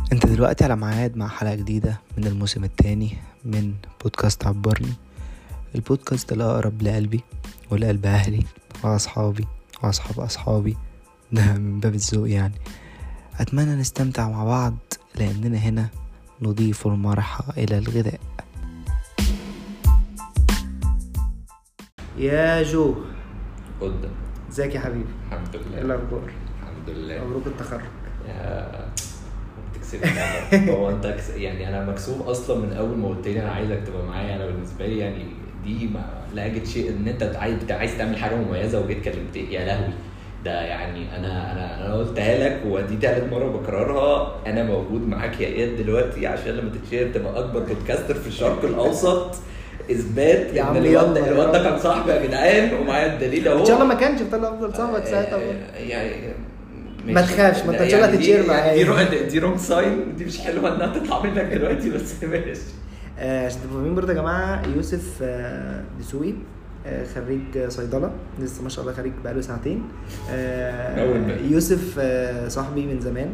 انت دلوقتي على ميعاد مع حلقة جديدة من الموسم التاني من بودكاست عبرني البودكاست اللي أقرب لقلبي ولقلب أهلي وأصحابي وأصحاب أصحابي ده من باب الذوق يعني أتمنى نستمتع مع بعض لأننا هنا نضيف المرحة إلى الغذاء يا جو قدام ازيك يا حبيبي الحمد ايه لله الأخبار الحمد لله مبروك التخرج يا بتكسبني هو انت كس- يعني انا مكسوف اصلا من اول ما قلت لي انا عايزك تبقى معايا انا بالنسبه لي يعني دي ما لا اجد شيء ان انت عايز انت عايز تعمل حاجه مميزه وجيت كلمتني يا لهوي ده يعني انا انا انا قلتها لك ودي تالت مره بكررها انا موجود معاك يا اياد دلوقتي عشان لما تتشهر تبقى اكبر بودكاستر في الشرق الاوسط اثبات يا ان عم الواد يلا. الواد ده كان صاحبي يا جدعان ومعايا الدليل اهو ان شاء الله ما كانش طلع افضل صاحبك ساعتها آه، برضه. يعني ما تخافش، ما انت ان شاء الله دي- هتتشير معايا. دي رو- دي رونج ساين دي مش حلوه انها تطلع منك دلوقتي بس ماشي آه، عشان تبقوا فاهمين برضه يا جماعه يوسف آه، دسوقي آه، خريج آه، صيدله لسه ما شاء الله خريج بقاله ساعتين آه، أول بقى. يوسف آه، صاحبي من زمان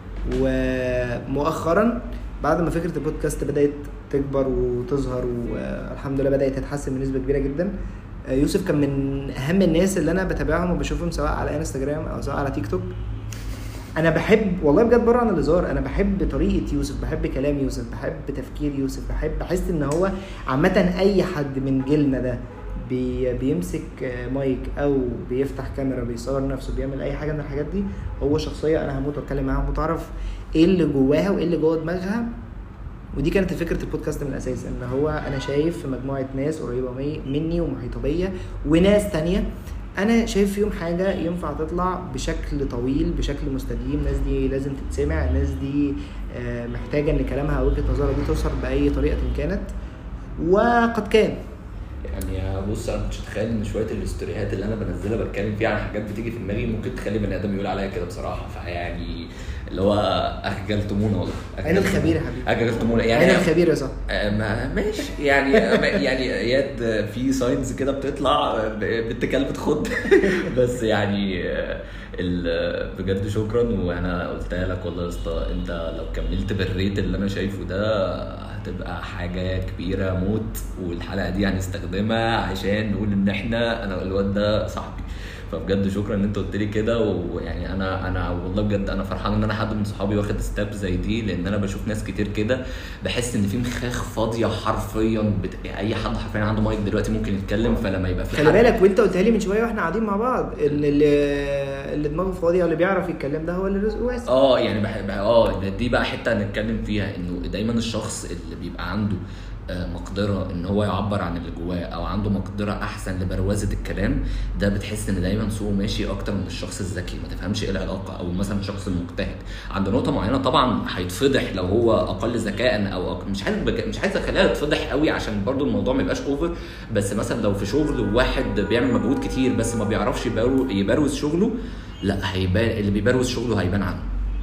ومؤخرا بعد ما فكره البودكاست بدات تكبر وتظهر والحمد لله بدات تتحسن بنسبه كبيره جدا آه، يوسف كان من اهم الناس اللي انا بتابعهم وبشوفهم سواء على انستجرام او سواء على تيك توك انا بحب والله بجد بره عن الهزار انا بحب طريقه يوسف بحب كلام يوسف بحب تفكير يوسف بحب بحس ان هو عامه اي حد من جيلنا ده بي بيمسك آه، مايك او بيفتح كاميرا بيصور نفسه بيعمل اي حاجه من الحاجات دي هو شخصيه انا هموت واتكلم معاها وتعرف ايه اللي جواها وايه اللي جوه دماغها ودي كانت فكره البودكاست من الاساس ان هو انا شايف في مجموعه ناس قريبه مي- مني ومحيطه بيا وناس تانية انا شايف فيهم حاجه ينفع تطلع بشكل طويل بشكل مستديم الناس دي لازم تتسمع الناس دي آه، محتاجه ان كلامها او وجهه نظرها دي توصل باي طريقه كانت وقد كان يعني بص انا مش متخيل ان شويه الاستوريات اللي انا بنزلها بتكلم فيها عن حاجات بتيجي في دماغي ممكن تخلي بني ادم يقول عليا كده بصراحه فيعني اللي هو اخجلتمونا والله عين الخبير يا حبيبي. اخجلتمونا يعني يعني الخبير يا صاحبي آه، ما ماشي يعني آه، ما- يعني اياد في ساينز كده بتطلع آه، ب- بنت كلب تخض بس يعني آه، ال- بجد شكرا وانا قلتها لك والله يا اسطى انت لو كملت بالريت اللي انا شايفه ده هتبقى حاجه كبيره موت والحلقه دي هنستخدمها عشان نقول ان احنا انا الواد ده صاحبي فبجد شكرا ان انت قلت لي كده ويعني انا انا والله بجد انا فرحان ان انا حد من صحابي واخد ستيب زي دي لان انا بشوف ناس كتير كده بحس ان في مخاخ فاضيه حرفيا بت... اي حد حرفيا عنده مايك دلوقتي ممكن يتكلم فلما يبقى في خلي حد- بالك وانت قلتها لي من شويه واحنا قاعدين مع بعض ان اللي اللي دماغه فاضيه واللي بيعرف يتكلم ده هو اللي رزقه واسع اه يعني بحب اه ده- دي بقى حته هنتكلم فيها انه دايما الشخص اللي بيبقى عنده آه، مقدره ان هو يعبر عن اللي جواه او عنده مقدره احسن لبروزه الكلام ده بتحس ان دايما سوقه ماشي اكتر من الشخص الذكي ما تفهمش ايه العلاقه او مثلا الشخص المجتهد عند نقطه معينه طبعا هيتفضح لو هو اقل ذكاء او أق... مش عايز بك... مش عايز اخليها يتفضح قوي عشان برضو الموضوع ما يبقاش اوفر بس مثلا لو في شغل واحد بيعمل مجهود كتير بس ما بيعرفش يبرو... يبروز شغله لا هيبان اللي بيبروز شغله هيبان عنه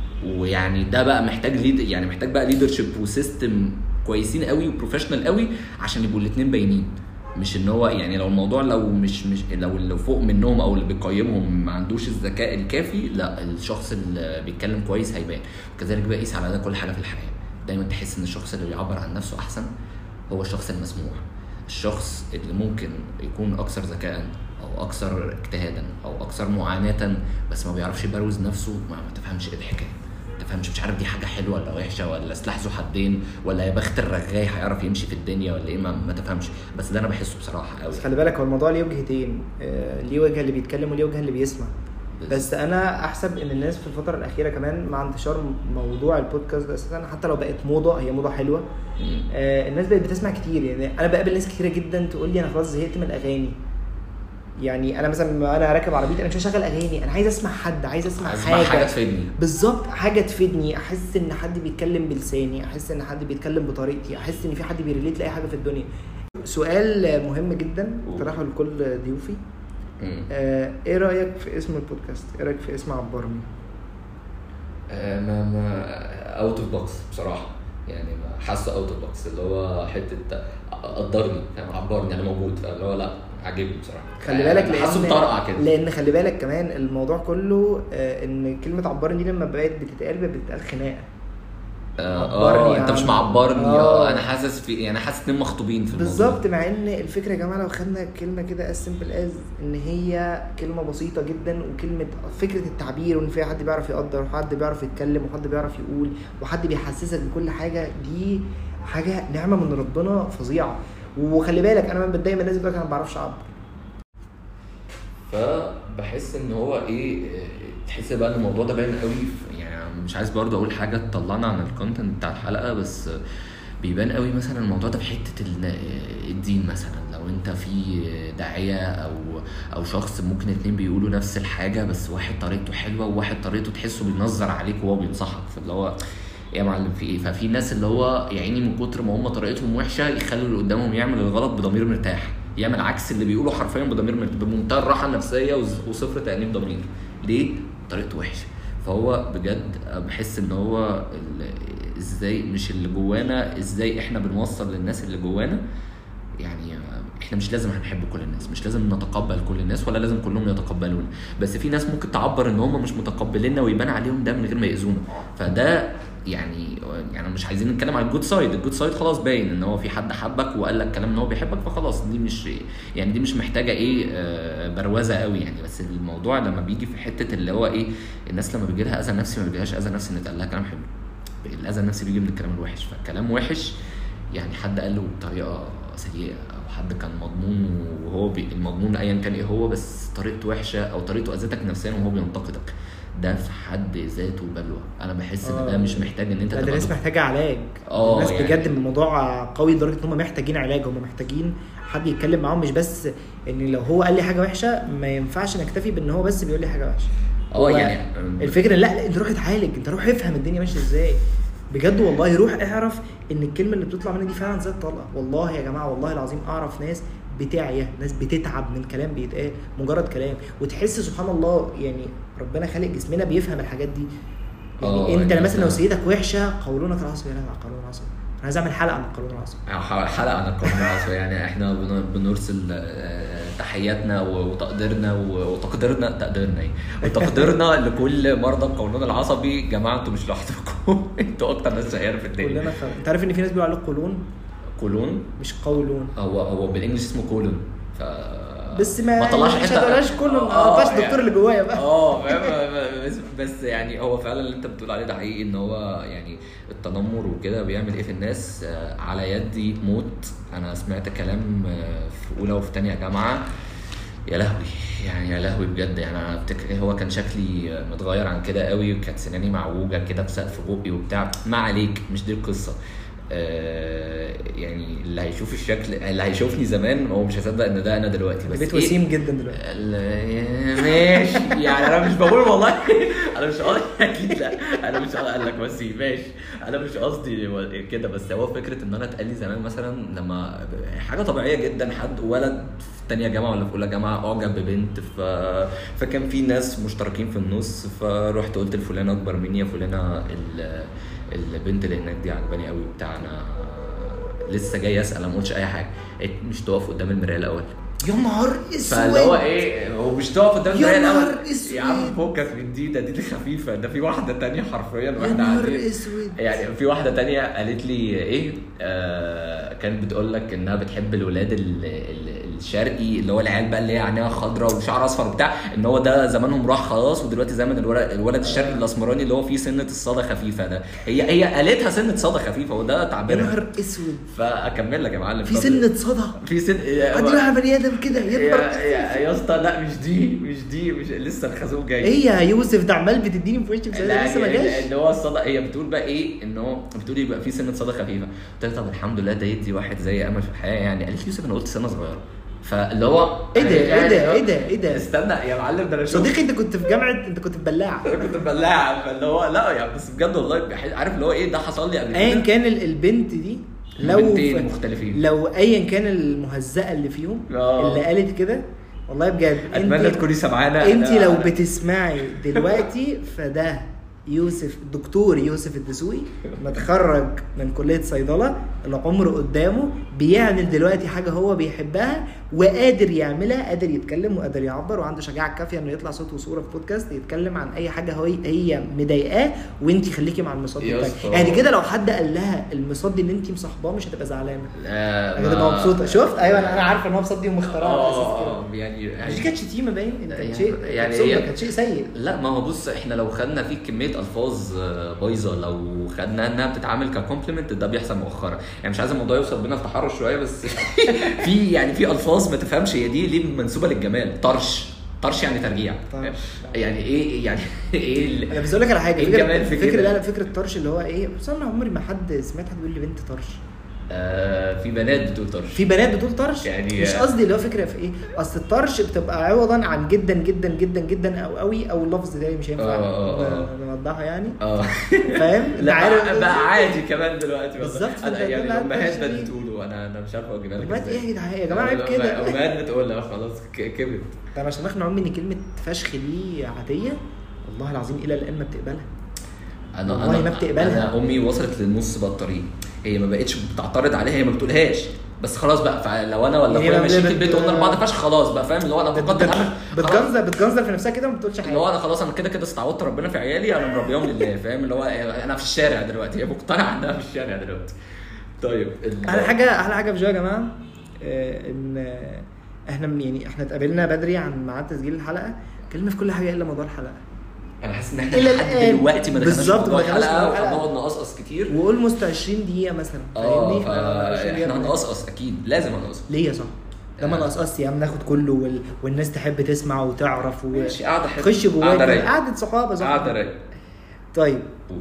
ويعني ده بقى محتاج ليد يعني محتاج بقى ليدرشيب وسيستم كويسين قوي وبروفيشنال قوي عشان يبقوا الاثنين باينين مش ان هو يعني لو الموضوع لو مش مش لو اللي فوق منهم او اللي بيقيمهم ما عندوش الذكاء الكافي لا الشخص اللي بيتكلم كويس هيبان كذلك بقى قيس على ده كل حاجه في الحياه دايما تحس ان الشخص اللي بيعبر عن نفسه احسن هو الشخص المسموع الشخص اللي ممكن يكون اكثر ذكاء او اكثر اجتهادا او اكثر معاناه بس ما بيعرفش يبروز نفسه ما, ما تفهمش ايه الحكايه ما تفهمش مش عارف دي حاجه حلوه ولا وحشه ولا سلاح ذو حدين ولا يا بخت الرغاي هيعرف يمشي في الدنيا ولا ايه ما, ما تفهمش بس ده انا بحسه بصراحه قوي بس خلي بالك هو الموضوع ليه وجهتين آه، ليه وجه اللي بيتكلم وليه وجه اللي بيسمع بس انا احسب ان الناس في الفتره الاخيره كمان مع انتشار موضوع البودكاست ده اساسا حتى لو بقت موضه هي موضه حلوه مم. آه، الناس بقت بتسمع كتير يعني انا بقابل ناس كتيره جدا تقول لي انا خلاص زهقت من الاغاني يعني انا مثلا لما انا راكب عربيتي انا مش هشغل اغاني انا عايز اسمع حد عايز اسمع عايز حاجه اسمع حاجه تفيدني بالظبط حاجه تفيدني احس ان حد بيتكلم بلساني احس ان حد بيتكلم بطريقتي احس ان في حد بيريليت لاي حاجه في الدنيا سؤال مهم جدا طرحه لكل ضيوفي مم. آه، ايه رايك في اسم البودكاست ايه رايك في اسم عبرني آه، ما ما اوت اوف بوكس بصراحه يعني ما حاسه اوت اوف بوكس اللي هو حته قدرني فاهم عبرني انا موجود فاللي هو لا عاجبني بصراحه خلي بالك يعني حاسه مطرقع كده لان خلي بالك كمان الموضوع كله آه، ان كلمه عبرني دي لما بقت بتتقال بقت بتتقال خناقه اه عبرني آه، انت مش عن- معبرني آه. اه انا حاسس في يعني حاسس اتنين مخطوبين في الموضوع بالظبط مع ان الفكره يا جماعه لو خدنا كلمه كده از سمبل از ان هي كلمه بسيطه جدا وكلمه فكره التعبير وان في حد بيعرف يقدر وحد بيعرف يتكلم وحد بيعرف يقول وحد بيحسسك بكل حاجه دي حاجه نعمه من ربنا فظيعه وخلي بالك انا بتضايق من الناس بتقول لك انا ما بعرفش اعبر فبحس ان هو ايه آه، تحس بقى ان الموضوع ده باين قوي في- يعني مش عايز برضه اقول حاجه تطلعنا عن الكونتنت بتاع الحلقه بس آه، بيبان قوي مثلا الموضوع ده في حته ال- آه، الدين مثلا لو انت في داعيه او او شخص ممكن اتنين بيقولوا نفس الحاجه بس واحد طريقته حلوه وواحد طريقته تحسه بينظر عليك وهو بينصحك فاللي هو إيه يا معلم في ايه ففي ناس اللي هو يا عيني من كتر ما هم طريقتهم وحشه يخلوا اللي قدامهم يعمل الغلط بضمير مرتاح يعمل عكس اللي بيقوله حرفيا بضمير مرتاح بمنتهى الراحه النفسيه وز- وصفر تانيب ضمير ليه طريقته وحشه فهو بجد بحس ان هو ال- ازاي مش اللي جوانا ازاي احنا بنوصل للناس اللي جوانا يعني احنا مش لازم هنحب كل الناس مش لازم نتقبل كل الناس ولا لازم كلهم يتقبلونا بس في ناس ممكن تعبر ان هم مش متقبليننا ويبان عليهم ده من غير ما يأذونا فده يعني يعني مش عايزين نتكلم على الجود سايد الجود سايد خلاص باين ان هو في حد حبك وقال لك كلام ان هو بيحبك فخلاص دي مش يعني دي مش محتاجه ايه آه، بروزه قوي يعني بس الموضوع لما بيجي في حته اللي هو ايه الناس لما بيجي لها اذى نفسي ما بيجيلهاش اذى نفسي ان يتقال لها كلام حلو الاذى النفسي بيجي من الكلام الوحش فالكلام وحش يعني حد قال له بطريقه سيئه او حد كان مضمون وهو بي المضمون ايا كان ايه هو بس طريقته وحشه او طريقته اذتك نفسيا وهو بينتقدك ده في حد ذاته بلوى انا بحس ان ده آه. مش محتاج ان انت لا ده تبقى الناس محتاجه علاج اه الناس يعني- بجد الموضوع قوي لدرجه ان هم محتاجين علاج هم محتاجين حد يتكلم معاهم مش بس ان لو هو قال لي حاجه وحشه ما ينفعش نكتفي بان هو بس بيقول لي حاجه وحشه اه هو يعني الفكره لا لا انت روح اتعالج انت روح افهم الدنيا ماشيه ازاي بجد والله روح اعرف ان الكلمه اللي بتطلع منك دي فعلا زي الطلقه والله يا جماعه والله العظيم اعرف ناس بتاعيه ناس بتتعب من كلام بيتقال مجرد كلام وتحس سبحان الله يعني ربنا خالق جسمنا بيفهم الحاجات دي يعني اه، انت يعني مثلا لو مثلا- سيدك وحشه قولونك العصبي لا لا قولون العصبي انا عايز اعمل حلقه عن القولون العصبي حلقه عن القانون العصبي يعني احنا بن- بنرسل آه، تحياتنا وتقديرنا وتقديرنا تقديرنا ايه وتقديرنا لكل مرضى القولون العصبي جماعه انتوا مش لوحدكم انتوا اكتر ناس شقيانه في الدنيا كلنا فاهم انت عارف ان في ناس بيقولوا عليه قولون كولون مش قولون هو هو بالانجلش اسمه كولون ف بس ما ما طلعش مش حتة- هتقولهاش كله ما اه، عرفهاش الدكتور يعني- اللي جوايا بقى اه فاهم بس, بس يعني هو فعلا اللي انت بتقول عليه ده حقيقي ان هو يعني التنمر وكده بيعمل ايه في الناس آه، على يدي موت انا سمعت كلام آه، في اولى وفي تانية جامعه يا لهوي يعني يا لهوي بجد يعني انا افتكر هو كان شكلي آه، متغير عن كده قوي وكانت سناني معوجه كده بسقف بقي وبتاع ما عليك مش دي القصه آه، يعني اللي هيشوف الشكل اللي هيشوفني زمان هو مش هيصدق ان ده انا دلوقتي بس بقيت إيه؟ وسيم جدا دلوقتي ال- ماشي يعني انا مش بقول والله انا مش قصدي اكيد لا انا مش قال لك بس ماشي انا مش قصدي كده بس هو فكره ان انا اتقال لي زمان مثلا لما حاجه طبيعيه جدا حد ولد في تانية جامعه ولا في اولى جامعه اعجب ببنت ف... فكان في ناس مشتركين في النص فرحت قلت لفلانه اكبر مني يا فلانه ال... البنت اللي هناك دي عجباني قوي وبتاع انا لسه جاي اسال أنا ما قلتش اي حاجه قالت مش تقف قدام المرايه الاول يا نهار اسود فاللي هو ايه هو مش تقف قدام يا المرايه نهار الاول اسود. يا عم فكك من دي ده دي, دي خفيفه ده في واحده تانية حرفيا يا واحده نهار قاعدين اسود يعني في واحده تانية قالت لي ايه آه كانت بتقول لك انها بتحب الولاد ال- ال- الشرقي اللي هو العيال بقى اللي هي عينيها خضراء وشعر اصفر وبتاع ان هو ده زمانهم راح خلاص ودلوقتي زمن الولد, الولد الشرقي الاسمراني اللي هو فيه سنه الصدى خفيفه ده هي هي قالتها سنه صدى خفيفه وده يا تعبيرها نهار اسود فاكمل لك يا معلم في سنة صدى في سن عندي بقى بني ادم كده يا يكبر يا يا اسطى لا مش دي مش دي مش لسه الخازوق جاي ايه يا يوسف ده عمال بتديني في وشي بس لا لسه ما يعني جاش اللي هو الصدى هي بتقول بقى ايه ان هو بتقول يبقى في سنه صدى خفيفه قلت لها طب الحمد لله ده يدي واحد زي امل في الحياه يعني قالت لي يوسف انا قلت سنه صغيره فاللي هو ايه ده ايه يعني- ده ايه ده ايه ده استنى يا معلم ده انا شفت صديقي انت كنت في جامعه انت كنت في بلاعه انا كنت بلاعه فاللي هو لا يعني بس بجد والله بح- عارف اللي هو ايه ده حصل لي قبل ايا كده كان ال- البنت دي لو بنتين مختلفين. لو ايا كان المهزأه اللي فيهم آه. اللي قالت كده والله بجد اتمنى انت تكوني سامعانا انت أنا- لو أنا- بتسمعي دلوقتي فده يوسف الدكتور يوسف الدسوقي متخرج من كليه صيدله العمر قدامه بيعمل دلوقتي حاجه هو بيحبها وقادر يعملها قادر يتكلم وقادر يعبر وعنده شجاعه كافيه انه يطلع صوت وصوره في بودكاست يتكلم عن اي حاجه هو هي مضايقاه وانت خليكي مع المصاد يا بتاعك اسطى. يعني كده لو حد قال لها المصاد اللي انت مصاحباه مش هتبقى زعلانه آه هتبقى ما- مبسوطه شوف ايوه انا أنا عارفه ان هو مصاد دي مخترعه على اساس اه كده آه، يعني مش كانت شتيمه باين كان يعني- شيء يعني يعني هي- كان شيء سيء لا ما هو بص احنا لو خدنا فيه كميه الفاظ آه، بايظه لو خدنا انها بتتعامل ككومبلمنت ده بيحصل مؤخرا يعني مش عايز الموضوع يوصل بينا في تحرش شويه بس في يعني في الفاظ ما تفهمش هي دي ليه منسوبه للجمال طرش طرش يعني ترجيع طرش. يعني ايه يعني ايه ال- انا بس اقول لك على حاجه إيه فكره الجمال في فكره كده؟ لا لا فكره طرش اللي هو ايه بس انا عمري ما حد سمعت حد بيقول لي بنت طرش آه في بنات بتقول طرش في بنات بتقول طرش يعني- مش قصدي اللي هو فكره في ايه اصل الطرش بتبقى عوضا عن جدا جدا جدا جدا او قوي او اللفظ ده مش هينفع آه، آه، آه. ن- نوضحها يعني اه فاهم لا عارف- بقى عادي كمان دلوقتي والله. بالظبط، انا ده- يعني ده الامهات الطرش بقت دي. بتقوله انا انا مش عارف اجيبها لك امهات ازاي. ايه يا جدعان يا جماعه عيب لا، كده امهات بتقولها خلاص ك- كبرت ده انا عشان اقنع امي ان كلمه فشخ دي عاديه والله العظيم الى الان ما بتقبلها انا والله انا ما بتقبلها. انا امي وصلت للنص بقى الطريق هي ما بقتش بتعترض عليها هي ما بتقولهاش بس خلاص بقى فلو انا ولا يعني اخويا ما ماشيين في بت- البيت وقلنا لبعض فشخ خلاص بقى فاهم اللي هو انا بت- فقدت الامل بت- خلاص. بتجنزر بتجنزر في نفسها كده وما بتقولش اللي هو حاجه انا خلاص انا كده كده استعوضت ربنا في عيالي انا مربيهم لله فاهم اللي هو انا في الشارع دلوقتي هي مقتنعه انها في الشارع دلوقتي طيب ال- احلى حاجه احلى حاجه في جو يا جماعه آه، ان آه، احنا يعني احنا اتقابلنا بدري عن ميعاد تسجيل الحلقه اتكلمنا في كل حاجه الا موضوع الحلقه انا حاسس ان احنا إلى لحد الآن. دلوقتي ما دخلناش بالظبط، في ما موضوع دخلناش في الحلقه موضوع الحلقة. وهنقعد نقصقص كتير واولموست 20 دقيقه مثلا اه فاهمني؟ 20 دقيقة. فاحنا هنقصقص اكيد لازم هنقصقص ليه يا صاحبي؟ ده ما آه. نقصقص يا عم ناخد كله وال... والناس تحب تسمع وتعرف و... ماشي قاعده حلوه خش قاعده جواك رايقه قعدة صحابه صح قاعده رايقه طيب قول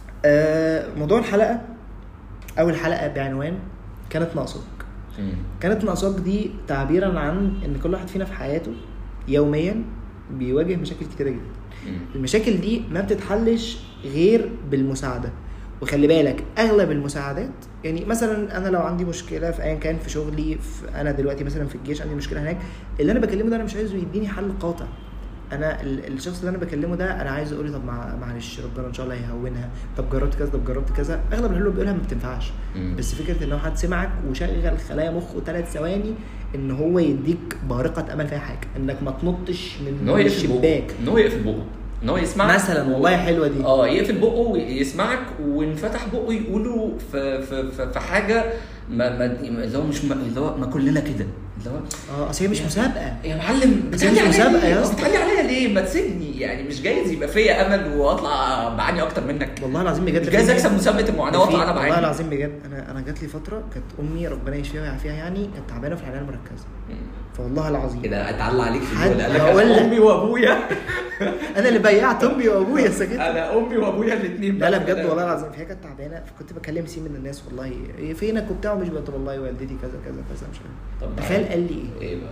آه موضوع الحلقه اول حلقه بعنوان كانت ناقصاك مم. كانت ناقصاك دي تعبيرا عن ان كل واحد فينا في حياته يوميا بيواجه مشاكل كتيره جدا مم. المشاكل دي ما بتتحلش غير بالمساعده وخلي بالك اغلب المساعدات يعني مثلا انا لو عندي مشكله في ايا كان في شغلي في انا دلوقتي مثلا في الجيش عندي مشكله هناك اللي انا بكلمه ده انا مش عايزه يديني حل قاطع انا ال- الشخص اللي انا بكلمه ده انا عايز اقول له طب مع- معلش ربنا ان شاء الله يهونها طب جربت كذا طب جربت كذا اغلب الحلول اللي بيقولها ما بتنفعش مم. بس فكره ان هو حد سمعك وشغل خلايا مخه ثلاث ثواني ان هو يديك بارقه امل في اي حاجه انك ما تنطش ان من هو يقفل بقه الشباك ان هو يقفل بقه ان هو يسمعك مثلا والله حلوه دي اه يقفل بقه ويسمعك وان فتح بقه يقوله في في في, في حاجه ما ما اللي هو مش ما اللي هو ما كلنا كده اللي هو اه اصل هي مش مسابقه يا معلم بس هي بتعلي مش عليا مسابقة ليه؟ يا أصل اسطى. بتعلي عليا ليه؟ ما تسيبني يعني مش جايز يبقى فيا امل واطلع بعاني اكتر منك والله العظيم بجد مش جايز في- اكسب مسابقه المعاناه في- واطلع انا والله بعاني العظيم بجد انا انا جات لي فتره كانت امي ربنا يشفيها ويعافيها يعني كانت تعبانه في العنايه المركزه فوالله العظيم كده اتعلى عليك في حد- الجول قال لك هقول أنا لك. امي وابويا انا اللي بيعت امي وابويا سكت انا امي وابويا الاثنين لا لا بجد والله العظيم فهي كانت تعبانه فكنت بكلم سي من الناس والله إيه فينك وبتاع مش بقول والله والدتي كذا كذا كذا مش عارف طب تخيل قال لي ايه ايه بقى؟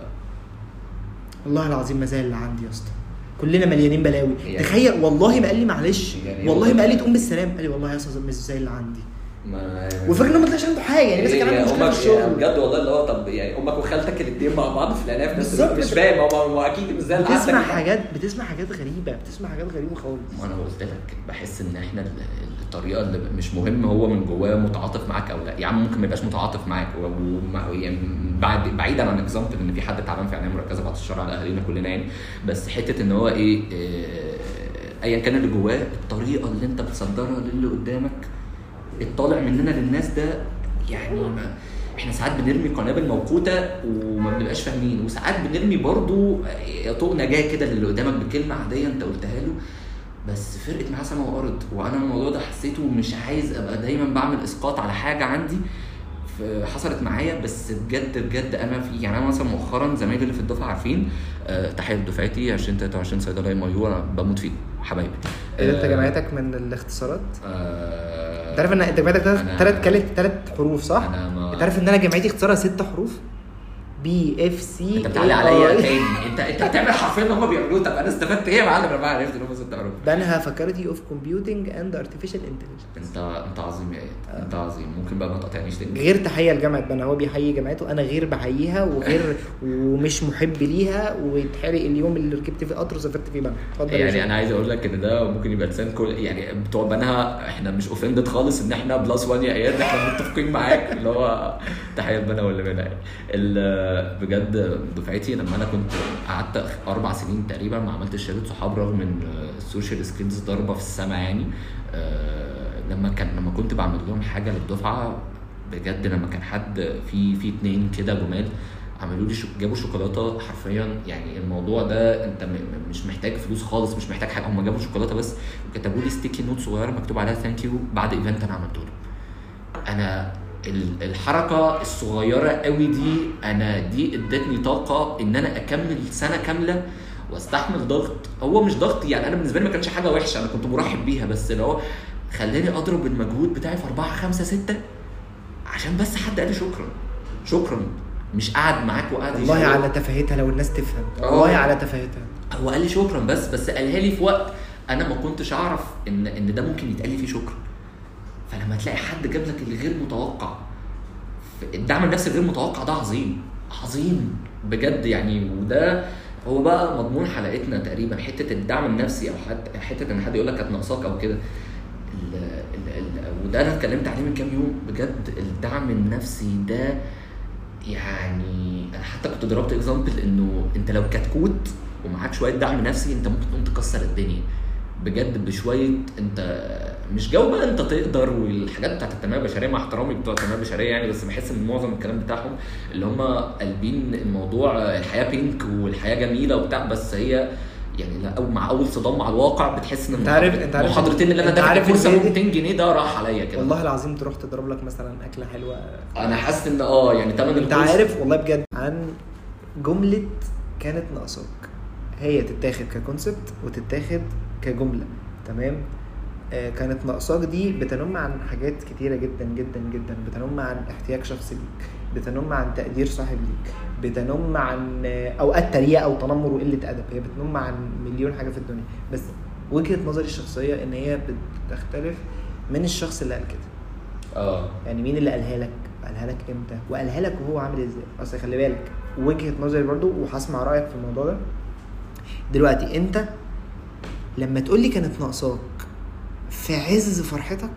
والله العظيم ما زال اللي عندي يا اسطى كلنا مليانين بلاوي يعني- تخيل والله ما قال لي معلش يعني والله هو- ما قال لي تقوم بالسلام قال لي والله يا اسطى مش زي اللي عندي ما وفاكر انه ما طلعش عنده حاجه يعني بس كان عنده مشكله امك في الشغل بجد والله اللي هو طب يعني امك وخالتك الاثنين مع بعض في العنايه في نفس بالظبط الوقت. مش كده. فاهم هو هو اكيد مش زي اللي بتسمع عندك. حاجات بتسمع حاجات غريبه بتسمع حاجات غريبه خالص ما انا قلت لك بحس ان احنا ال- الطريقه اللي مش مهم هو من جواه متعاطف معاك او لا يا عم ممكن ما يبقاش متعاطف معاك و- ومع- يعني بعد بعيدا عن اكزامبل ان في حد تعبان في عنايه مركزه بعد الشر على اهالينا كلنا يعني بس حته ان هو ايه آه، ايا كان اللي جواه الطريقه اللي انت بتصدرها للي قدامك الطالع مننا للناس ده يعني ما احنا ساعات بنرمي قنابل موقوته وما بنبقاش فاهمين وساعات بنرمي برضو طوق نجاه كده للي قدامك بكلمه عاديه انت قلتها له بس فرقت معاه سما وارض وانا الموضوع ده حسيته مش عايز ابقى دايما بعمل اسقاط على حاجه عندي ف- حصلت معايا بس بجد بجد انا في يعني انا مثلا مؤخرا زمايلي اللي في الدفعه عارفين أه تحيه لدفعتي 2023 صيدله ام يو انا بموت فيهم حبايبي إيه انت آه، جامعتك من الاختصارات آه، انت عارف ان انت جامعتك أنا- ثلاث كلمات ثلاث حروف صح؟ أنا ما- انت عارف ان انا جامعتي اختصارها ست حروف بي اف سي انت بتعلي عليا تاني انت انت بتعمل حرفيا اللي هم بيعملوه طب انا استفدت ايه يا معلم انا بقى عرفت ان هم ست حروف بنها فاكولتي اوف كومبيوتنج اند ارتفيشال انتليجنس انت انت عظيم يا اياد انت عظيم ممكن بقى ما تقاطعنيش تاني غير تحيه لجامعه بنها هو بيحيي جامعته انا غير بحييها وغير ومش محب ليها ويتحرق اليوم اللي ركبت فيه قطر وسافرت فيه بنها اتفضل يا يعني باشا. انا عايز اقول لك ان ده ممكن يبقى لسان كل يعني بتوع بنها احنا مش اوفندد خالص ان احنا بلس 1 يا اياد احنا متفقين معاك اللي هو تحيه بنا ولا بنا يعني ال- آه، بجد دفعتي لما انا كنت قعدت اربع سنين تقريبا ما عملتش شهاده صحاب رغم ان آه، السوشيال سكيلز ضاربه في السما يعني آه، لما كان لما كنت بعمل لهم حاجه للدفعه بجد لما كان حد في في اتنين كده جمال عملوا لي شو جابوا شوكولاته حرفيا يعني الموضوع ده انت م- م- مش محتاج فلوس خالص مش محتاج حاجه هم جابوا شوكولاته بس وكتبوا لي ستيكي نوت صغيره مكتوب عليها ثانك يو بعد ايفنت انا عملته لهم انا ال- الحركه الصغيره قوي دي انا دي ادتني طاقه ان انا اكمل سنه كامله واستحمل ضغط هو مش ضغط يعني انا بالنسبه لي ما كانش حاجه وحشه انا كنت مرحب بيها بس اللي هو خلاني اضرب المجهود بتاعي في أربعة خمسة ستة عشان بس حد قال لي شكرا شكرا مش قاعد معاك وقاعد والله يشاور. على تفاهتها لو الناس تفهم آه. والله على تفاهتها هو قال لي شكرا بس بس قالها لي في وقت انا ما كنتش اعرف ان ان ده ممكن يتقال لي فيه شكرا فلما تلاقي حد جاب لك الغير متوقع الدعم النفسي الغير متوقع ده عظيم عظيم بجد يعني وده هو بقى مضمون حلقتنا تقريبا حته الدعم النفسي او حد حته ان حد يقول لك كانت ناقصاك او كده ال- ال- ال- وده انا اتكلمت عليه من كام يوم بجد الدعم النفسي ده يعني انا حتى كنت ضربت اكزامبل انه انت لو كتكوت ومعاك شويه دعم نفسي انت ممكن تقوم تكسر الدنيا بجد بشويه انت مش جو بقى انت تقدر والحاجات بتاعت التنميه البشريه مع احترامي بتوع التنميه البشريه يعني بس بحس ان معظم الكلام بتاعهم اللي هم قلبين الموضوع الحياه بينك والحياه جميله وبتاع بس هي يعني لا أو مع اول صدام مع الواقع بتحس ان انت عارف- انت عارف- المحاضرتين اللي انا انت دافع عارف كورس ازاي دي؟ 200 جنيه ده راح عليا كده والله العظيم تروح تضرب لك مثلا اكله حلوه انا حاسس ان اه يعني تمن انت الكورس- عارف والله بجد عن جمله كانت ناقصاك هي تتاخد ككونسبت وتتاخد كجمله تمام آه كانت ناقصاك دي بتنم عن حاجات كتيره جدا جدا جدا بتنم عن احتياج شخصي ليك بتنم عن تقدير صاحب ليك بتنم عن آه، اوقات تريقه او تنمر وقله ادب هي بتنم عن مليون حاجه في الدنيا بس وجهه نظري الشخصيه ان هي بتختلف من الشخص اللي قال كده اه يعني مين اللي قالها لك قالها لك امتى وقالها لك وهو عامل ازاي اصل خلي بالك وجهه نظري برضو وهسمع رايك في الموضوع ده دلوقتي انت لما تقول لي كانت ناقصاك في عز فرحتك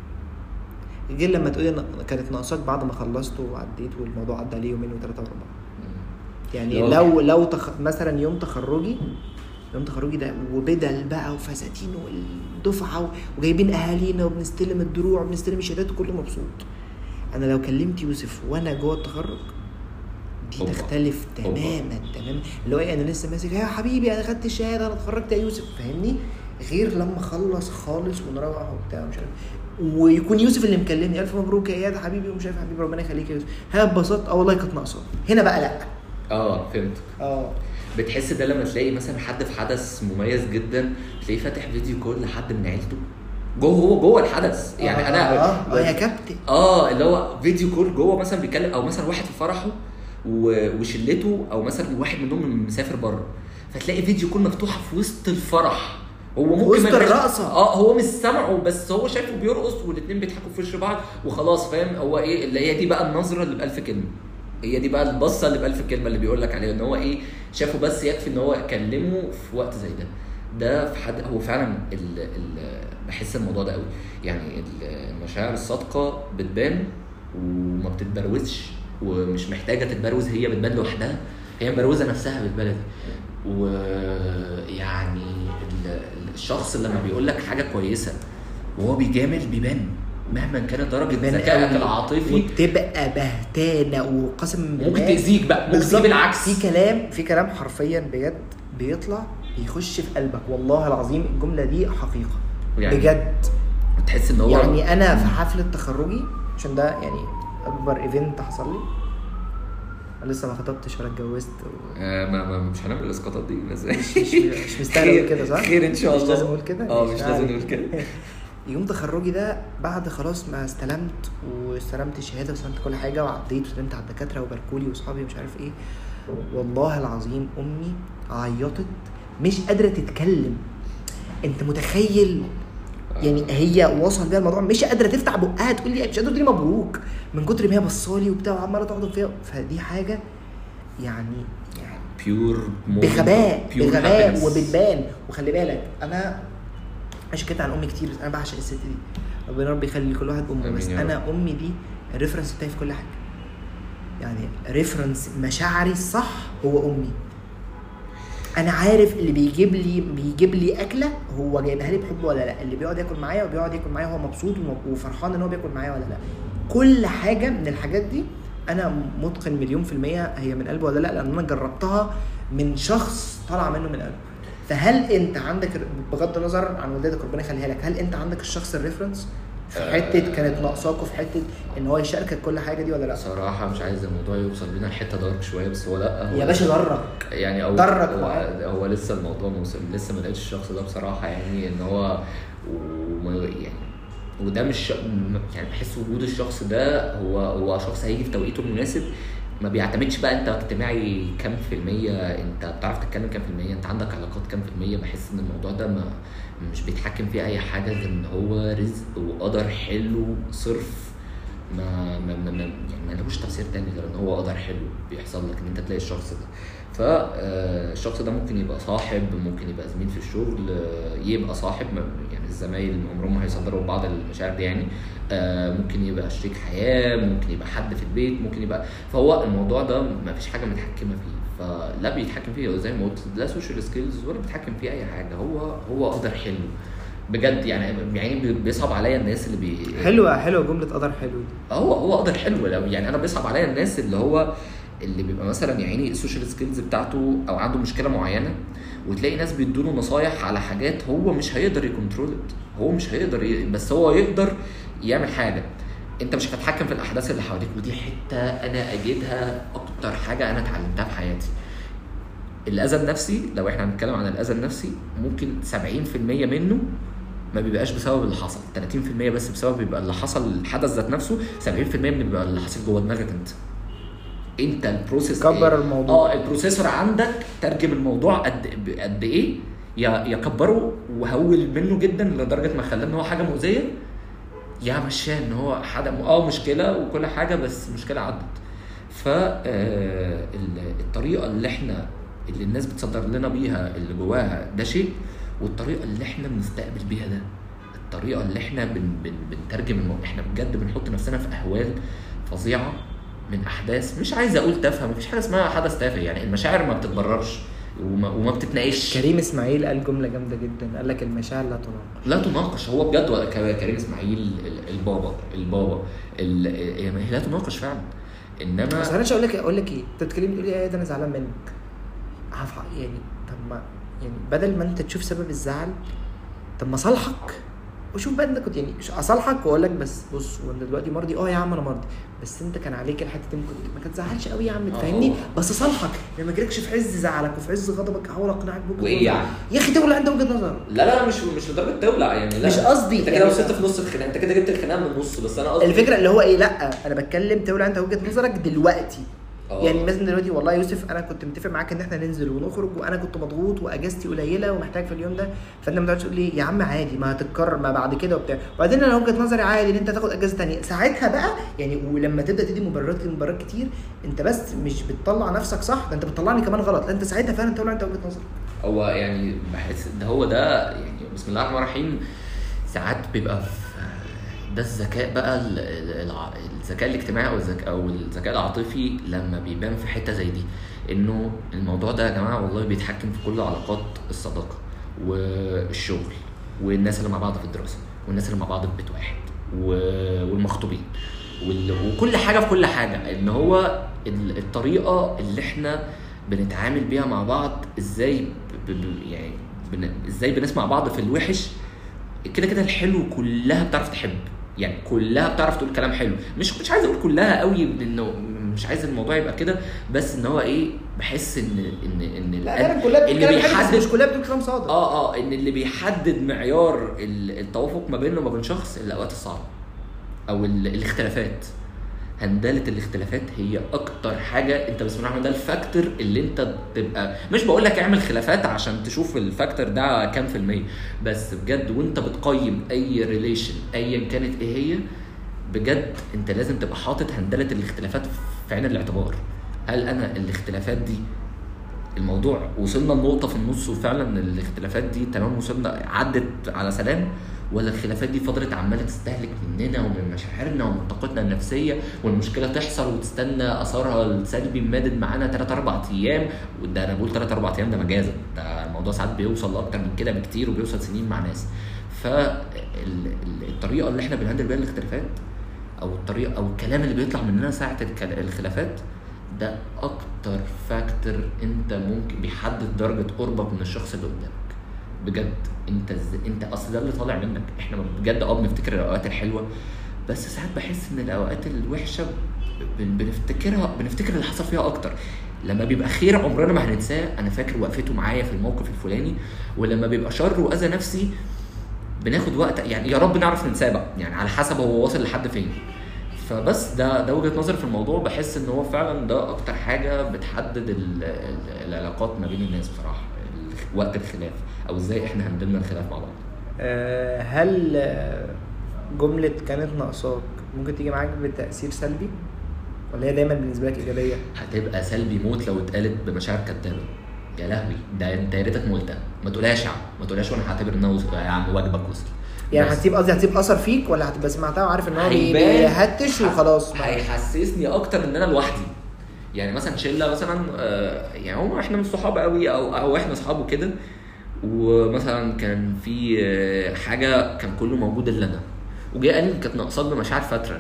غير لما تقول لي كانت ناقصاك بعد ما خلصت وعديت والموضوع عدى عليه يومين وثلاثه واربعه يعني لو- لو لو تخ... مثلا يوم تخرجي يوم تخرجي ده وبدل بقى وفساتين والدفعه و- وجايبين اهالينا وبنستلم الدروع وبنستلم الشهادات وكله مبسوط انا لو كلمت يوسف وانا جوه التخرج دي أوبا. تختلف أوبا. تماما تماما اللي هو ايه انا لسه ماسك يا حبيبي انا خدت الشهاده انا اتخرجت يا يوسف فاهمني غير لما اخلص خالص ونروح وبتاع مش عارف ويكون يوسف اللي مكلمني الف مبروك يا اياد حبيبي ومش عارف حبيبي ربنا يخليك يا يوسف ها اتبسطت اه والله كانت ناقصه هنا بقى لا اه فهمت اه بتحس ده لما تلاقي مثلا حد في حدث مميز جدا تلاقيه فاتح فيديو كول لحد من عيلته جوه هو جوه الحدث يعني آه، انا اه آه، يا كابتن اه اللي هو فيديو كول جوه مثلا بيتكلم او مثلا واحد في فرحه و- وشلته او مثلا واحد منهم مسافر بره فتلاقي فيديو كول مفتوحه في وسط الفرح هو ممكن وسط ما يبقاش- الرقصة. اه هو مش سامعه بس هو شايفه بيرقص والاثنين بيضحكوا في وش بعض وخلاص فاهم هو ايه اللي هي دي بقى النظره اللي بألف كلمه هي دي بقى البصه اللي بألف كلمه اللي بيقول لك عليها ان هو ايه شافه بس يكفي ان هو كلمه في وقت زي ده ده في حد هو فعلا ال ال بحس الموضوع ده قوي يعني ال- المشاعر الصادقه بتبان وما بتتبروزش ومش محتاجه تتبروز هي بتبان لوحدها هي مبروزه نفسها بالبلدي ويعني ال- الشخص لما بيقول لك حاجه كويسه وهو بيجامل بيبان مهما كانت درجه بان ذكائك قوي العاطفي وبتبقى بهتانه وقسم بالله ممكن تأذيك بقى ممكن بالظبط. تجيب العكس في كلام في كلام حرفيا بجد بيطلع بيخش في قلبك والله العظيم الجمله دي حقيقه يعني بجد تحس ان هو يعني انا في حفله تخرجي عشان ده يعني اكبر ايفنت حصل لي أنا لسه ما خطبتش ولا اتجوزت و... آه ما ما مش هنعمل الاسقاطات دي ازاي مش مش مش مستاهل اقول كده صح؟ خير ان شاء الله مش لازم اقول كده؟ اه مش مش لازم عارف. نقول كده يوم تخرجي ده بعد خلاص ما استلمت واستلمت الشهاده واستلمت كل حاجه وعديت وسلمت على الدكاتره وباركولي واصحابي ومش عارف ايه والله العظيم امي عيطت مش قادره تتكلم انت متخيل يعني هي وصل بيها الموضوع مش قادره تفتح بقها تقول لي مش قادره تقول لي مبروك من كتر ما هي بصالي وبتاع وعماله تحضن فيها فدي حاجه يعني يعني بيور بغباء بغباء وبتبان وخلي بالك انا حكيت عن امي كتير بس انا بعشق الست دي ربنا ربي يخلي لكل واحد امه آمين بس يا رب. انا امي دي الريفرنس بتاعي في كل حاجه يعني ريفرنس مشاعري الصح هو امي انا عارف اللي بيجيب لي بيجيب لي اكله هو جايبها لي بحب ولا لا اللي بيقعد ياكل معايا وبيقعد ياكل معايا هو مبسوط وم- وفرحان ان هو بياكل معايا ولا لا كل حاجه من الحاجات دي انا متقن مليون في الميه هي من قلبه ولا لا لان انا جربتها من شخص طالع منه من قلبه فهل انت عندك بغض النظر عن والدتك ربنا يخليها لك هل انت عندك الشخص الريفرنس في حته كانت ناقصاك وفي حته ان هو يشاركك كل حاجه دي ولا لا صراحه مش عايز الموضوع يوصل بينا لحته دارك شويه بس هو لا هو يا باشا درك يعني او درك هو, معاه. هو لسه الموضوع ما وصل لسه ما لقيتش الشخص ده بصراحه يعني ان هو وما يعني وده مش يعني بحس وجود الشخص ده هو هو شخص هيجي في توقيته المناسب ما بيعتمدش بقى انت اجتماعي كام في المية انت بتعرف تتكلم كام في المية انت عندك علاقات كام في المية بحس ان الموضوع ده ما مش بيتحكم فيه اي حاجة غير ان هو رزق وقدر حلو صرف ما ما ما ما- يعني ما لهوش تفسير تاني غير ان هو قدر حلو بيحصل لك ان انت تلاقي الشخص ده فالشخص ده ممكن يبقى صاحب ممكن يبقى زميل في الشغل آه، يبقى صاحب ما- يعني الزمايل عمرهم ما هيصدروا بعض المشاعر دي يعني آه، ممكن يبقى شريك حياه ممكن يبقى حد في البيت ممكن يبقى فهو الموضوع ده ما فيش حاجه متحكمه فيه فلا بيتحكم فيه زي ما قلت لا سوشيال سكيلز ولا بيتحكم فيه اي حاجه هو هو قدر حلو بجد يعني يعني بي- بيصعب عليا الناس اللي بي حلوه حلوه جمله قدر حلو دي هو هو قدر حلو لو- يعني انا بيصعب عليا الناس اللي هو اللي بيبقى مثلا يعني السوشيال سكيلز بتاعته او عنده مشكله معينه وتلاقي ناس بيدوله نصايح على حاجات هو مش هيقدر يكنترول هو مش هيقدر ي... بس هو يقدر يعمل حاجه انت مش هتتحكم في الاحداث اللي حواليك ودي حته انا اجدها اكتر حاجه انا اتعلمتها في حياتي الاذى النفسي لو احنا هنتكلم عن الاذى النفسي ممكن 70% منه ما بيبقاش بسبب اللي حصل 30% بس بسبب بيبقى اللي حصل الحدث ذات نفسه 70% من بيبقى اللي حاصل جوه دماغك انت انت البروسيس كبر إيه؟ الموضوع. اه البروسيسور عندك ترجم الموضوع قد قد ايه يا يا كبره وهول منه جدا لدرجه ما خلاه ان هو حاجه مؤذيه يا مشاه ان هو حاجه اه مشكله وكل حاجه بس مشكله عدت ف آه، ال- الطريقه اللي احنا اللي الناس بتصدر لنا بيها اللي جواها ده شيء والطريقه اللي احنا بنستقبل بيها ده الطريقه اللي احنا بن بن بنترجم الموضوع احنا بجد بنحط نفسنا في اهوال فظيعه من احداث مش عايز اقول تافهه مفيش حاجه اسمها حدث تافه يعني المشاعر ما بتتبررش وما, وما بتتناقش كريم اسماعيل قال جمله جامده جدا قال لك المشاعر لا تناقش لا تناقش هو بجد ولا ك- كريم اسماعيل ال- البابا البابا ال- هي لا تناقش فعلا انما بس انا مش هقول لك اقول لك ايه انت بتتكلمي تقولي ايه ده انا زعلان منك هف- يعني طب ما يعني بدل ما انت تشوف سبب الزعل طب ما صالحك وشوف بقى انت كنت يعني ش- اصالحك واقول لك بس بص وانت دلوقتي مرضي اه يا عم انا مرضي بس انت كان عليك الحته دي ممكن ما تزعلش قوي يا عم آه. تفهمني بس صالحك لما جالكش في عز زعلك وفي عز غضبك احاول اقنعك بوجهه وايه نظري. يعني؟ يا اخي تولع عند وجهه نظرك لا لا مش مش لدرجه تولع يعني لا مش قصدي انت كده يعني- وصلت في نص الخناقه انت كده جبت الخناقه من النص بس انا قصدي الفكره اللي هو ايه لا انا بتكلم تولع انت وجهه نظرك دلوقتي آه. يعني مثلا دلوقتي والله يا يوسف انا كنت متفق معاك ان احنا ننزل ونخرج وانا كنت مضغوط واجازتي قليله ومحتاج في اليوم ده فانت ما تقعدش تقول لي يا عم عادي ما هتتكرر ما بعد كده وبتاع وبعدين انا وجهه نظري عادي ان انت تاخد اجازه تانية ساعتها بقى يعني ولما تبدا تدي مبررات مبررات كتير انت بس مش بتطلع نفسك صح ده انت بتطلعني كمان غلط لا انت ساعتها فعلا تولع انت وجهه نظرك هو يعني بحس ده هو ده يعني بسم الله الرحمن الرحيم ساعات بيبقى في ده الذكاء بقى ال- ال- الع- الذكاء الاجتماعي او الذكاء او الذكاء العاطفي لما بيبان في حته زي دي انه الموضوع ده يا جماعه والله بيتحكم في كل علاقات الصداقه والشغل والناس اللي مع بعض في الدراسه والناس اللي مع بعض في بيت واحد و- والمخطوبين وال- وكل حاجه في كل حاجه ان هو ال- الطريقه اللي احنا بنتعامل بيها مع بعض ازاي ب- ب- يعني بن... ازاي بنسمع بعض في الوحش كده كده الحلو كلها بتعرف تحب يعني كلها بتعرف تقول كلام حلو مش مش عايز اقول كلها قوي لانه مش عايز الموضوع يبقى كده بس ان هو ايه بحس ان ان ان لا الأد- فعلا كلها بتقول اللي كلام حلو، بس بيحدد مش كلها بتقول كلام صادق اه اه ان اللي بيحدد معيار ال- التوافق ما بينه وما بين شخص الاوقات الصعبه او ال- الاختلافات هندله الاختلافات هي اكتر حاجه انت بسم الله الرحمن الرحيم ده الفاكتور اللي انت تبقى مش بقول لك اعمل خلافات عشان تشوف الفاكتور ده كام في الميه بس بجد وانت بتقيم اي ريليشن ايا كانت ايه هي بجد انت لازم تبقى حاطط هندله الاختلافات في عين الاعتبار هل انا الاختلافات دي الموضوع وصلنا لنقطة في النص وفعلا الاختلافات دي تمام وصلنا عدت على سلام ولا الخلافات دي فضلت عماله تستهلك مننا ومن مشاعرنا ومن طاقتنا النفسيه والمشكله تحصل وتستنى اثرها السلبي مادد معانا 3 4 ايام وده انا بقول 3 4 ايام ده مجازا ده الموضوع ساعات بيوصل لاكتر من كده بكتير وبيوصل سنين مع ناس فالطريقه اللي احنا بنهندل بيها الاختلافات او الطريقه او الكلام اللي بيطلع مننا ساعه الكل- الخلافات ده اكتر فاكتور انت ممكن بيحدد درجه قربك من الشخص اللي قدامك بجد انت ز... انت اصل ده اللي طالع منك احنا بجد اه بنفتكر الاوقات الحلوه بس ساعات بحس ان الاوقات الوحشه بن... بنفتكرها بنفتكر اللي حصل فيها اكتر لما بيبقى خير عمرنا ما هننساه انا فاكر وقفته معايا في الموقف الفلاني ولما بيبقى شر واذى نفسي بناخد وقت يعني يا رب نعرف ننساه بقى يعني على حسب هو واصل لحد فين فبس ده ده وجهه نظري في الموضوع بحس ان هو فعلا ده اكتر حاجه بتحدد ال ال العلاقات ما بين الناس بصراحه ال- وقت الخلاف او ازاي احنا هندلنا الخلاف مع بعض آه، هل آه، جملة كانت ناقصاك ممكن تيجي معاك بتأثير سلبي؟ ولا هي دايما بالنسبة لك إيجابية؟ هتبقى سلبي موت لو اتقالت بمشاعر كدابه يا لهوي ده انت يا ريتك ما قلتها ما تقولهاش يا عم ما تقولهاش وانا هعتبر انها وصل يا عم واجبك وصل يعني بس هتسيب قصدي هتسيب أثر فيك ولا هتبقى سمعتها وعارف إن هو بي- هيبان- بيهتش وخلاص هيحسسني اكتر ان انا لوحدي يعني مثلا شله مثلا آه، يعني هم احنا مش صحاب قوي او او احنا صحاب وكده ومثلا كان في آه، حاجه كان كله موجود الا انا وجاي قال لي كانت ناقصاك بمشاعر فتره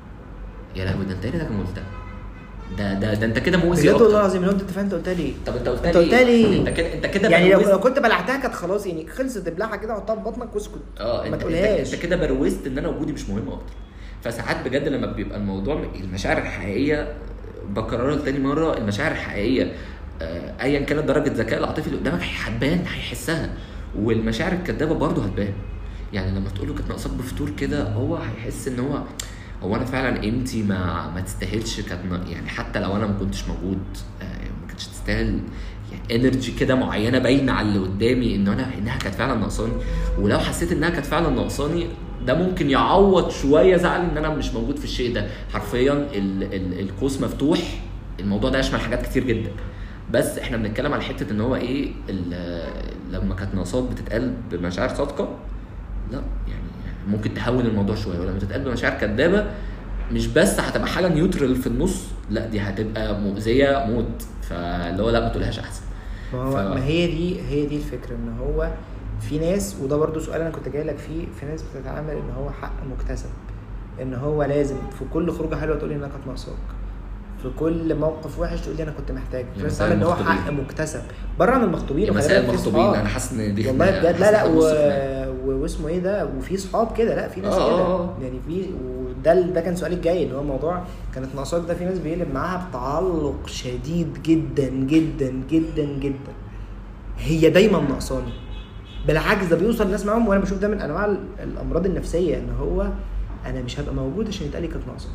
يا لهوي ده انت ايه ده كان قلتها ده ده ده انت كده مؤذي بجد والله اكتر العظيم لو انت اتفقت انت قلتها ليه؟ طب انت قلت انت قلتها ليه؟ انت كده انت كده يعني لو, بروزت- لو كنت بلعتها كانت خلاص يعني خلصت ابلعها كده وحطها في بطنك واسكت اه ما انت انت, تقولهاش انت كده بروزت ان انا وجودي مش مهم اكتر فساعات بجد لما بيبقى الموضوع المشاعر الحقيقيه بكررها لتاني مره المشاعر الحقيقيه آه، ايا كانت درجه الذكاء العاطفي اللي قدامك هتبان هيحسها والمشاعر الكدابه برضه هتبان يعني لما تقول له كانت ناقصاك بفطور كده هو هيحس ان هو هو انا فعلا قيمتي ما ما تستاهلش كانت نا- يعني حتى لو انا ما كنتش موجود آه، ما كانتش تستاهل يعني انرجي كده معينه باينه على اللي قدامي ان انا انها كانت فعلا ناقصاني ولو حسيت انها كانت فعلا ناقصاني ده ممكن يعوض شويه زعل ان انا مش موجود في الشيء ده حرفيا ال ال القوس مفتوح الموضوع ده يشمل حاجات كتير جدا بس احنا بنتكلم على حته ان هو ايه ال- لما كانت ناقصاك بتتقال بمشاعر صادقه لا يعني ممكن تهون الموضوع شويه ولما تتقال بمشاعر كدابه مش بس هتبقى حاجه نيوترال في النص لا دي هتبقى مؤذيه موت فاللي هو لا ما تقولهاش احسن ما هو ف- ما هي دي هي دي الفكره ان هو في ناس وده برضو سؤال انا كنت جاي لك فيه في ناس بتتعامل ان هو حق مكتسب ان هو لازم في كل خروجه حلوه تقول لي انها كانت ناقصاك في كل موقف وحش تقول لي انا كنت محتاج في يا ناس مساء بتتعامل ان هو المخطوبين. حق مكتسب بره عن المخطوبين يا وخلي مساء بالك في المخطوبين صحاب. انا حاسس ان دي والله خناقة، بجد لا لا حاسس إنها و... نص خناقة. و... واسمه ايه ده وفي صحاب كده لا في ناس آه، كده آه، آه. يعني في وده ال- ده كان سؤالي الجاي اللي هو موضوع كانت ناقصاك ده في ناس بيقلب معاها بتعلق شديد جدا جدا جدا جدا هي دايما ناقصاني بالعكس ده بيوصل الناس معاهم وانا بشوف ده من انواع ال- الامراض النفسيه ان هو انا مش هبقى موجود عشان يتقال لي كانت ناقصاك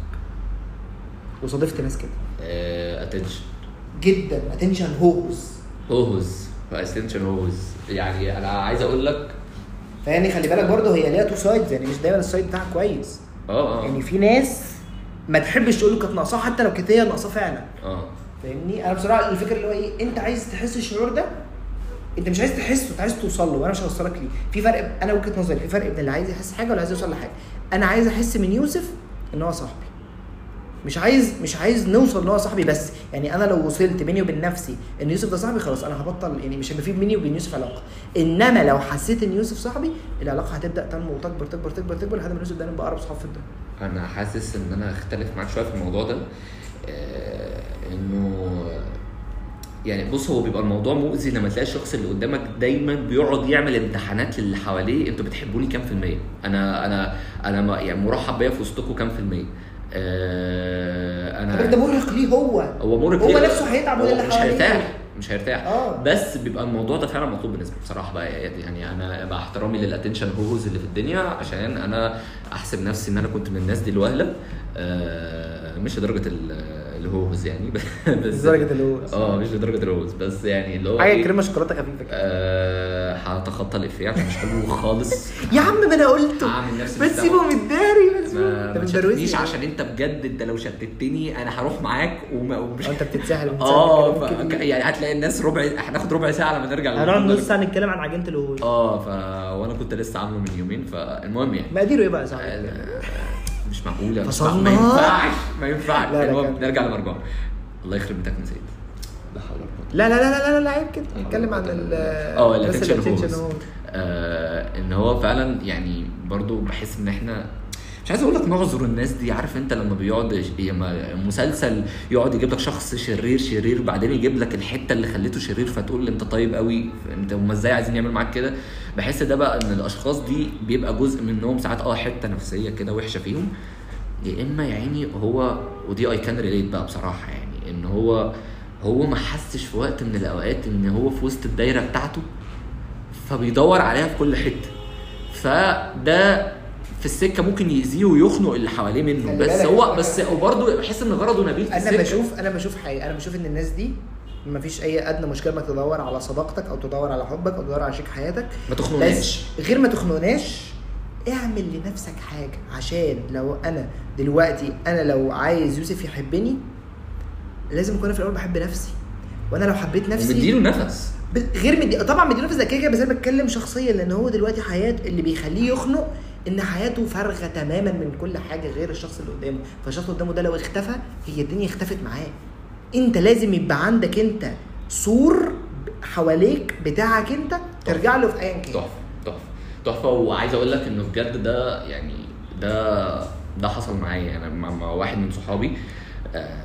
وصادفت ناس كده اتنشن جدا اتنشن هوز هوهوز اتنشن هوهوز يعني انا عايز اقول لك فيعني خلي بالك برضه هي ليها تو سايدز يعني مش دايما السايد بتاعها كويس اه اه يعني في ناس ما تحبش تقول له كانت ناقصاه حتى لو كانت هي ناقصاه فعلا اه فاهمني انا بصراحه الفكره اللي هو ايه انت عايز تحس الشعور ده انت مش عايز تحسه انت عايز توصل له وانا مش هوصلك ليه في فرق انا وجهه نظري في فرق بين اللي عايز يحس حاجه واللي عايز يوصل لحاجه انا عايز احس من يوسف ان هو صاحبي مش عايز مش عايز نوصل ان هو صاحبي بس يعني انا لو وصلت بيني وبين نفسي ان يوسف ده صاحبي خلاص انا هبطل يعني مش هيبقى في بيني وبين يوسف علاقه انما لو حسيت ان يوسف صاحبي العلاقه هتبدا تنمو وتكبر تكبر تكبر تكبر لحد ما يوسف ده نبقى اقرب صحاب في الدنيا انا حاسس ان انا اختلف معاك شويه في الموضوع ده آه انه يعني بص هو بيبقى الموضوع مؤذي لما تلاقي الشخص اللي قدامك دايما بيقعد يعمل امتحانات للي حواليه انتوا بتحبوني كام في المية انا انا انا ما- يعني مرحب بيا في وسطكم كام في المية آه طب ده انا مرهق ليه هو هو مرهق هو ليه؟ نفسه هيتعب هو ولا اللي مش حواليه؟ هيرتاح مش هيرتاح اه. بس بيبقى الموضوع ده فعلا مطلوب بالنسبه لي بصراحه بقى يعني انا مع احترامي للاتنشن هوز اللي في الدنيا عشان انا احسب نفسي ان انا كنت من الناس دي الوهله آه مش لدرجه ال- الهوز يعني بس لدرجه اللي هو اه مش لدرجه الهوز بس يعني اللي هو حاجه إيه، كريمه شوكولاته خفيفه كده آه هتخطى الافيه عشان مش حلو خالص يا عم ما انا قلته هعمل نفسي بس مستوعب. سيبه متداري بس ما, انت ما بتبروزني تشتتنيش ليه؟ عشان انت بجد انت لو شتتني انا هروح معاك وما ومش اه انت بتتسحل من اه ساعة ف... الكلام كده. يعني هتلاقي الناس ربع هناخد ربع ساعه لما نرجع هنقعد للموضوع نص ده. ساعه نتكلم عن عجينه الوهول اه ف وانا كنت لسه عامله من يومين فالمهم يعني مقاديره ايه بقى يا صاحبي؟ آه، مش معقوله مش فصلنا. معقولة. ما ينفعش ما ينفعش لا، لا، المهم كمل. نرجع لمرجوع الله يخرب بيتك نسيت لا حول ولا قوة. لا لا لا لا لا لا عيب كده نتكلم عن ال اه بس الاتنشن الاتنشن هورز هورز. آه ان هو فعلا يعني برضو بحس ان احنا مش عايز اقول لك نعذر الناس دي عارف انت لما بيقعد يش- لما مسلسل يقعد يجيب لك شخص شرير شرير بعدين يجيب لك الحته اللي خليته شرير فتقول انت طيب قوي انت هم ازاي عايزين يعملوا معاك كده بحس ده بقى ان الاشخاص دي بيبقى جزء منهم ساعات اه حته نفسيه كده وحشه فيهم يا اما يا عيني هو ودي اي كان ريليت بقى بصراحه يعني ان هو هو ما حسش في وقت من الاوقات ان هو في وسط الدايره بتاعته فبيدور عليها في كل حته فده في السكه ممكن يأذيه ويخنق اللي حواليه منه خلي بس بالك. هو بس وبرضه بحس ان غرضه نبيل في انا السكه بشوف انا بشوف حقيقة انا بشوف ان الناس دي ما فيش اي ادنى مشكله انك تدور على صداقتك او تدور على حبك او تدور على شريك حياتك ما تخنقناش بس غير ما تخنقناش اعمل لنفسك حاجه عشان لو انا دلوقتي انا لو عايز يوسف يحبني لازم اكون أنا في الاول بحب نفسي وانا لو حبيت نفسي ومديله نفس ب- غير مدي طبعا مديله نفس ده كده كده، بس انا بتكلم شخصيا لان هو دلوقتي حياته اللي بيخليه يخنق ان حياته فارغه تماما من كل حاجه غير الشخص اللي قدامه فالشخص اللي قدامه ده لو اختفى هي الدنيا اختفت معاه انت لازم يبقى عندك انت سور حواليك بتاعك انت ترجع له في ايا كان تحفه تحفه تحفه وعايز اقول لك انه بجد ده يعني ده ده حصل معايا انا مع, مع واحد من صحابي آه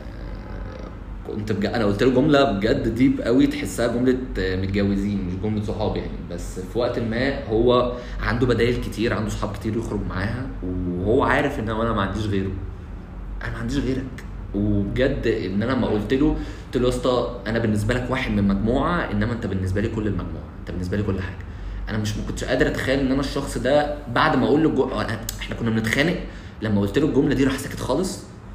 كنت بجد انا قلت له جمله بجد ديب قوي تحسها جمله آه، متجوزين مش جمله صحاب يعني بس في وقت ما هو عنده بدايل كتير عنده صحاب كتير يخرج معاها وهو عارف ان انا ما عنديش غيره انا ما عنديش غيرك وبجد ان انا لما قلت له قلت له يا اسطى انا بالنسبه لك واحد من مجموعه انما انت بالنسبه لي كل المجموعه انت بالنسبه لي كل حاجه انا مش ما كنتش قادر اتخيل ان انا الشخص ده بعد ما اقول له الجو... أنا- احنا كنا بنتخانق لما قلت له الجمله دي راح ساكت خالص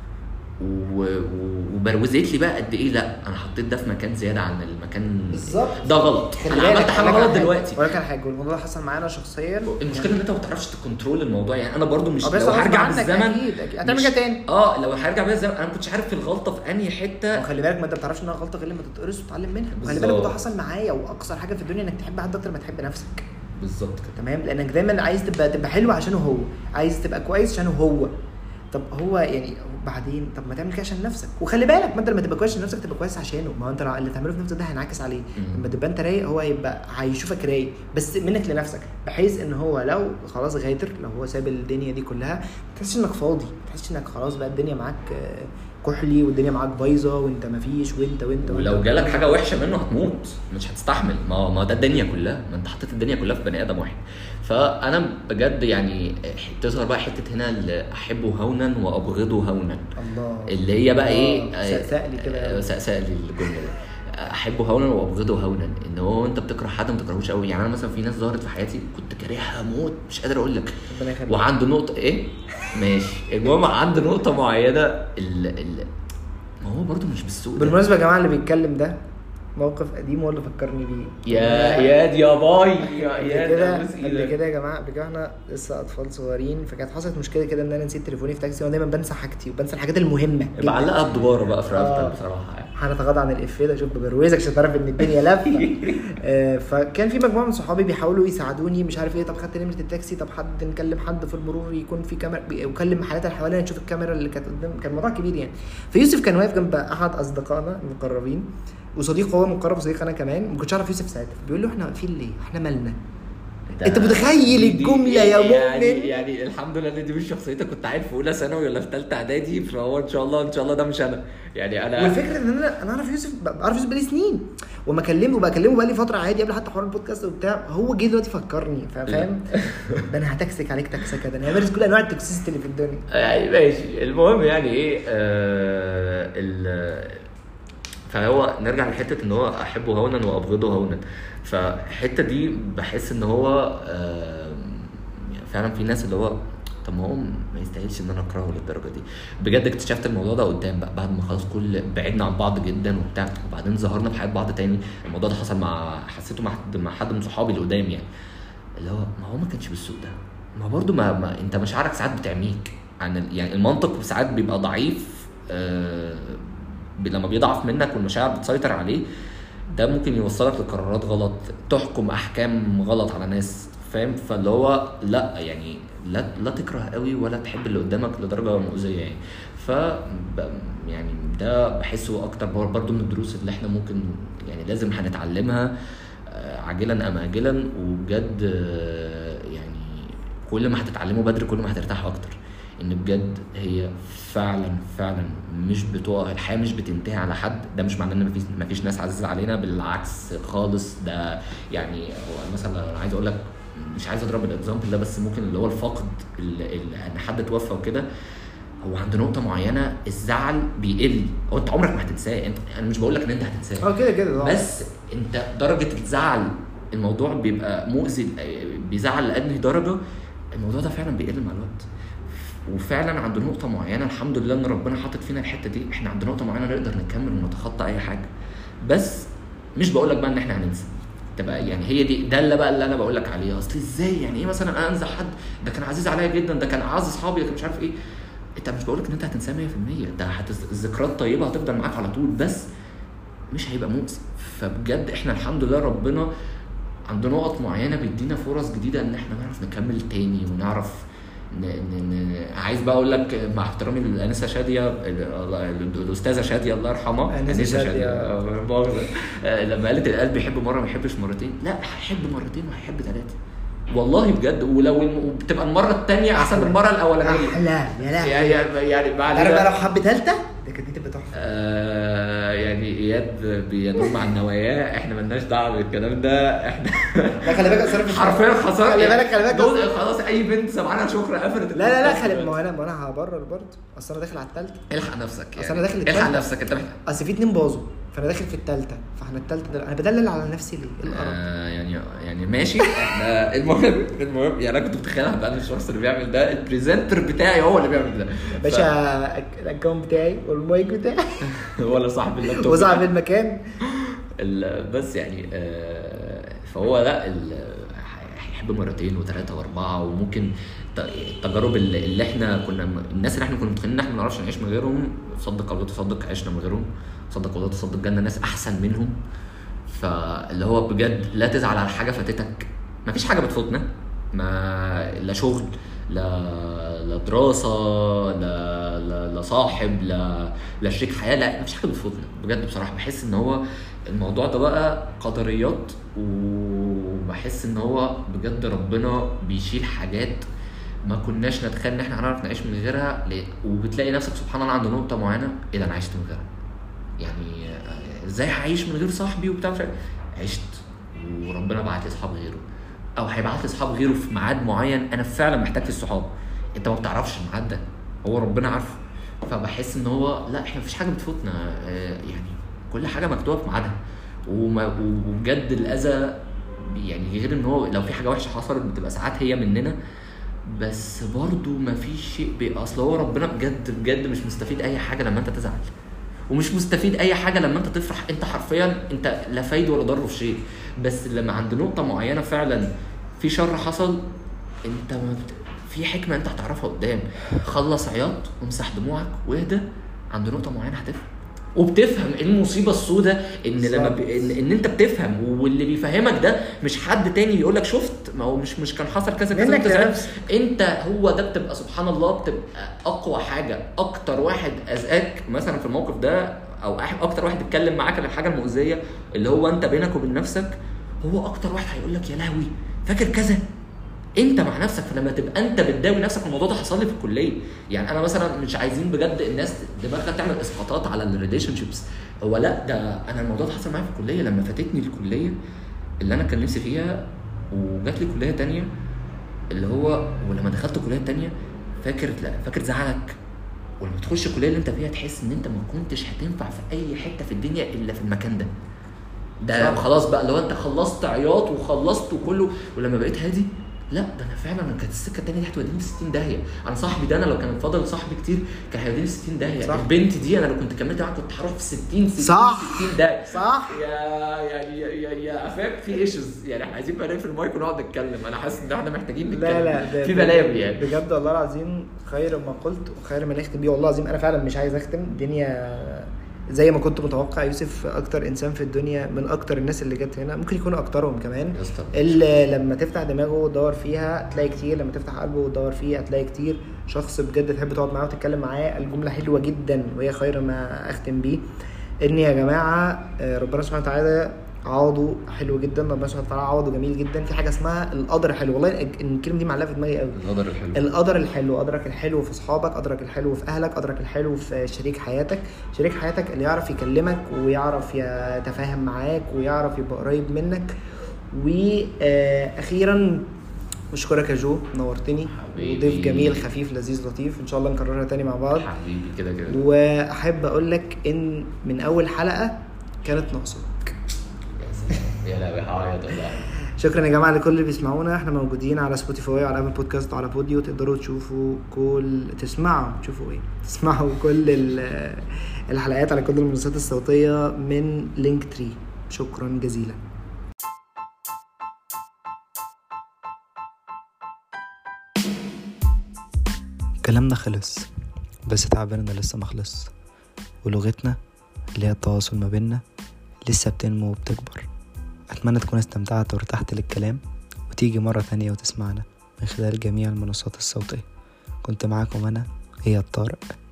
و... و... وبروزت لي بقى قد ايه لا انا حطيت ده في مكان زياده عن المكان بالظبط. ده غلط خلي انا بالك عملت حاجه أقول لك غلط على دلوقتي اقول لك على حاجه الموضوع ده حصل معانا شخصيا المشكله ان انت ما بتعرفش تكنترول الموضوع يعني انا برضو مش أه بس لو غصب هرجع عنك بالزمن أكيد، أكيد. هتعمل مش- كده تاني. اه لو هرجع بيها الزمن انا ما كنتش عارف في الغلطه في انهي حته وخلي بالك ما انت ما بتعرفش انها غلطه غير لما تتقرص وتتعلم منها وخلي بالك بالظبط. الموضوع حصل معايا واقصر حاجه في الدنيا انك تحب حد اكتر ما تحب نفسك بالظبط كده تمام لانك دايما عايز تبقى تبقى حلو عشانه هو عايز تبقى كويس عشانه هو طب هو يعني بعدين طب ما تعمل كده عشان نفسك وخلي بالك ما انت لما تبقى كويس عشان نفسك تبقى كويس عشانه ما هو انت لو اللي تعمله في نفسك ده هينعكس عليه مم. لما تبقى انت رايق هو هيبقى هيشوفك رايق بس منك لنفسك بحيث ان هو لو خلاص غادر لو هو ساب الدنيا دي كلها ما تحسش انك فاضي ما تحسش انك خلاص بقى الدنيا معاك آه، كحلي والدنيا معاك بايظه وانت مفيش وانت وانت ولو وانت جالك حاجه وحشه منه هتموت مش هتستحمل ما هو- ما هو ده الدنيا كلها ما انت حطيت الدنيا كلها في بني ادم واحد فانا بجد يعني تظهر بقى حته هنا اللي احبه هونا وابغضه هونا الله اللي هي بقى ايه آه، سقسق لي كده. آه، سقسق لي الجمله دي احبه هونا وابغضه هونا ان هو انت بتكره حد ما تكرهوش قوي يعني انا مثلا في ناس ظهرت في حياتي كنت كارهها موت مش قادر اقول لك ربنا يخليك وعنده نقطة ايه؟ ماشي المهم عنده نقطة معينة ال ال ما هو برضه مش بالسوق ده. بالمناسبه يا جماعه اللي بيتكلم ده موقف قديم هو اللي فكرني بيه يا يا دي يا باي يا قبل يا كده ده بص قبل إيدك. كده يا جماعه قبل كده احنا لسه اطفال صغيرين فكانت حصلت مشكله كده ان انا نسيت تليفوني في تاكسي وانا دايما بنسى حاجتي وبنسى الحاجات المهمه جداً. بعلقها بدبارة بقى في آه. رقبتك بصراحة يعني هنتغاضى عن الافيه ده شوف ببروزك عشان تعرف ان الدنيا لفه آه، فكان في مجموعه من صحابي بيحاولوا يساعدوني مش عارف ايه طب خدت نمره التاكسي طب حد نكلم حد في المرور يكون في كاميرا بي- وكلم حالات اللي حوالينا نشوف الكاميرا اللي كانت قدام كان الموضوع كبير يعني فيوسف كان واقف جنب احد اصدقائنا المقربين وصديق هو مقرب وصديق انا كمان ما كنتش اعرف يوسف ساعتها بيقول له احنا واقفين ليه؟ احنا مالنا؟ ده- أنت متخيل دي- الجملة دي- يا يعني مؤمن؟ يعني الحمد لله ان دي مش شخصيتك كنت عارف في اولى ثانوي ولا في ثالثه اعدادي فهو ان شاء الله ان شاء الله ده مش انا يعني انا والفكره ان انا انا اعرف يوسف بعرف يوسف بقالي سنين وما كلمه بكلمه بقالي فتره عادي قبل حتى حوار البودكاست وبتاع هو جه دلوقتي فكرني فا- فاهم ده انا هتكسك عليك تكسكه ده انا همارس كل انواع التكسيس اللي في الدنيا يعني ماشي المهم يعني ايه آه ال فهو نرجع لحته ان هو احبه هونا وابغضه هونا فالحته دي بحس ان هو آه فعلا في ناس اللي هو طب ما هو ما يستاهلش ان انا اكرهه للدرجه دي بجد اكتشفت الموضوع ده قدام بقى بعد ما خلاص كل بعدنا عن بعض جدا وبتاع وبعدين ظهرنا في حياه بعض تاني الموضوع ده حصل مع حسيته مع حد مع حد من صحابي اللي قدام يعني اللي هو ما هو ما كانش بالسوء ده ما برضه ما, ما انت مشاعرك ساعات بتعميك عن ال- يعني المنطق ساعات بيبقى ضعيف آه، ب- لما بيضعف منك والمشاعر بتسيطر عليه ده ممكن يوصلك لقرارات غلط تحكم احكام غلط على ناس فاهم فاللي هو لا يعني لا لا تكره قوي ولا تحب اللي قدامك لدرجه مؤذيه يعني ف ب- يعني ده بحسه اكتر بر- برضو من الدروس اللي احنا ممكن يعني لازم هنتعلمها آه، عاجلا ام اجلا وبجد آه، يعني كل ما هتتعلمه بدري كل ما هترتاح اكتر ان بجد هي فعلا فعلا مش بتوع الحياه مش بتنتهي على حد ده مش معناه ان مفيش مفيش ناس عزيزه علينا بالعكس خالص ده يعني هو مثلا انا عايز اقول لك مش عايز اضرب الاكزامبل ده بس ممكن اللي هو الفقد ال- ال- ان حد توفى وكده هو عند نقطه معينه الزعل بيقل هو انت عمرك ما هتنساه انت انا مش بقول لك ان انت هتنساه اه كده كده طبعا. بس انت درجه الزعل الموضوع بيبقى مؤذي بيزعل لانهي درجه الموضوع ده فعلا بيقل مع الوقت وفعلا عند نقطة معينة الحمد لله ان ربنا حاطط فينا الحتة دي احنا عند نقطة معينة نقدر نكمل ونتخطى اي حاجة بس مش بقول لك بقى ان احنا هننسى تبقى يعني هي دي ده اللي بقى اللي انا بقول لك عليه اصل ازاي يعني ايه مثلا انا انسى حد ده كان عزيز عليا جدا ده كان اعز اصحابي ده كان مش عارف ايه انت مش بقول لك ان انت هتنساه 100% ده هتز... الذكريات طيبه هتفضل معاك على طول بس مش هيبقى مؤذي فبجد احنا الحمد لله ربنا عند نقط معينه بيدينا فرص جديده ان احنا نعرف نكمل تاني ونعرف ن... ن... ن... عايز بقى اقول لك مع احترامي للانسه شاديه ال- الله- الاستاذه شاديه الله يرحمها أنسة شادية. آه، مؤاخذة. آه، لما قالت القلب يحب مره ما يحبش مرتين لا هيحب مرتين وهيحب ثلاثه والله بجد ولو بتبقى المره الثانيه احسن من المره الاولانيه احلى يا لهوي يعني يعني بعد عارف بقى كده لو حب ثالثه ده كانت دي تبقى تحفه آه يعني اياد بينوم عن نواياه احنا ملناش دعوه بالكلام ده احنا لا خلي بالك اصل أنا مش- حرفيا خساره خلي بالك خلي بالك دول أصل- خلاص اي بنت سمعانه شكرا قفلت لا لا لا البودكاست خلي دلوقتي. ما انا ما انا هبرر برضه اصل انا داخل على الثالثه الحق نفسك يعني أصل أنا داخل الحق التالتة. نفسك انت محتاج اصل في اتنين باظوا فانا داخل في الثالثه فاحنا الثالثه دل... انا بدلل على نفسي ليه؟ ايه القرف؟ آه يعني يعني ماشي احنا المهم المهم يعني انا كنت متخيل هبقى انا الشخص اللي بيعمل ده البريزنتر بتاعي هو اللي بيعمل ده يا باشا الاكونت بتاعي والمايك بتاعي ف- ولا صاحب اللابتوب وصاحب المكان ال- بس يعني آه، فهو لا ال- هيحب مرتين وثلاثه واربعه وممكن ت- التجارب اللي اللي احنا كنا الناس اللي احنا كنا متخيلين ان احنا ما نعرفش نعيش من غيرهم صدق او لا تصدق عشنا من غيرهم صدق ولا تصدق جالنا ناس احسن منهم فاللي هو بجد لا تزعل على حاجه فاتتك ما فيش حاجه بتفوتنا ما لا شغل لا لا دراسه لا لا, لا صاحب لا لا شريك حياه لا مفيش حاجه بتفوتنا بجد بصراحه بحس ان هو الموضوع ده بقى قدريات وبحس ان هو بجد ربنا بيشيل حاجات ما كناش نتخيل ان احنا هنعرف نعيش من غيرها ل- وبتلاقي نفسك سبحان الله عند نقطه معينه ايه ده انا عشت من غيرها يعني آه، ازاي هعيش من غير صاحبي وبتاع مش عارف. عشت وربنا بعت لي اصحاب غيره او هيبعت لي اصحاب غيره في ميعاد معين انا فعلا محتاج في الصحاب انت ما بتعرفش الميعاد ده هو ربنا عارفه فبحس ان هو لا احنا مفيش حاجه بتفوتنا آه، يعني كل حاجه مكتوبه في ميعادها وما- وبجد الاذى يعني غير ان هو لو في حاجه وحشه حصلت بتبقى ساعات هي مننا بس برضو ما فيش شيء بي- اصل هو ربنا بجد بجد مش مستفيد اي حاجه لما انت تزعل ومش مستفيد اي حاجه لما انت تفرح انت حرفيا انت لا فايد ولا ضر في شيء بس لما عند نقطه معينه فعلا في شر حصل انت ما بت... في حكمه انت هتعرفها قدام خلص عياط وامسح دموعك واهدى عند نقطه معينه هتفهم وبتفهم ايه المصيبه السوداء ان لما ب... ان, ان انت بتفهم واللي بيفهمك ده مش حد تاني يقول لك شفت ما هو مش مش كان حصل كذا كذا منك وانت زعلت. لنفسك. انت هو ده بتبقى سبحان الله بتبقى اقوى حاجه اكتر واحد اذاك مثلا في الموقف ده او أح- اكتر واحد اتكلم معاك عن الحاجه المؤذيه اللي هو انت بينك وبين نفسك هو اكتر واحد هيقول لك يا لهوي فاكر كذا انت مع نفسك فلما تبقى انت بتداوي نفسك الموضوع ده حصل لي في الكليه يعني انا مثلا مش عايزين بجد الناس دماغها تعمل اسقاطات على الريليشن شيبس هو لا ده انا الموضوع ده حصل معايا في الكليه لما فاتتني الكليه اللي انا كان نفسي فيها وجات لي كليه تانية اللي هو ولما دخلت كليه تانية فاكر لا فاكر زعلك ولما تخش الكليه اللي انت فيها تحس ان انت ما كنتش هتنفع في اي حته في الدنيا الا في المكان ده ده صح. خلاص بقى لو انت خلصت عياط وخلصت وكله ولما بقيت هادي لا ده انا فعلا انا كانت السكه التانيه دي هتوديني في 60 داهيه انا صاحبي ده انا لو كان فاضل صاحبي كتير كان هيوديني في 60 داهيه صح. البنت دي انا لو كنت كملت معاها كنت هروح في 60 60 صح. 60 داهيه صح يا يعني يا يا يا افاك في ايشوز يعني احنا عايزين بقى نقفل المايك ونقعد نتكلم انا حاسس ان احنا محتاجين نتكلم لا لا ده في ده- بلاوي يعني بجد والله العظيم خير ما قلت وخير ما نختم بيه والله العظيم انا فعلا مش عايز اختم الدنيا زي ما كنت متوقع يوسف اكتر انسان في الدنيا من اكتر الناس اللي جت هنا ممكن يكونوا اكترهم كمان يا اسطى اللي لما تفتح دماغه وتدور فيها هتلاقي كتير لما تفتح قلبه وتدور فيه هتلاقي كتير شخص بجد تحب تقعد معاه وتتكلم معاه الجمله حلوه جدا وهي خير ما اختم بيه ان يا جماعه آه، ربنا سبحانه وتعالى عوضه حلو جدا ربنا سبحانه وتعالى عوضه جميل جدا في حاجه اسمها القدر حلو والله الج- الكلمه دي معلقه في دماغي قوي النظر الحلو القدر الحلو قدرك الحلو في اصحابك قدرك الحلو في اهلك قدرك الحلو في شريك حياتك شريك حياتك اللي يعرف يكلمك ويعرف يتفاهم معاك ويعرف يبقى قريب منك واخيرا اشكرك يا جو نورتني حبيبي. وضيف جميل خفيف لذيذ لطيف ان شاء الله نكررها تاني مع بعض حبيبي كده كده واحب اقول لك ان من اول حلقه كانت ناقصه يا سلام. يا لهوي هعيط والله شكرا يا جماعه لكل اللي بيسمعونا احنا موجودين على سبوتيفاي وعلى ابل بودكاست وعلى بوديو تقدروا تشوفوا كل تسمعوا تشوفوا ايه تسمعوا كل ال- الحلقات على كل المنصات الصوتيه من لينك تري شكرا جزيلا كلامنا خلص بس تعبيرنا لسه مخلص ولغتنا اللي هي التواصل ما بيننا لسه بتنمو وبتكبر أتمنى تكون استمتعت وارتحت للكلام وتيجي مرة تانية وتسمعنا من خلال جميع المنصات الصوتية كنت معاكم أنا هي الطارق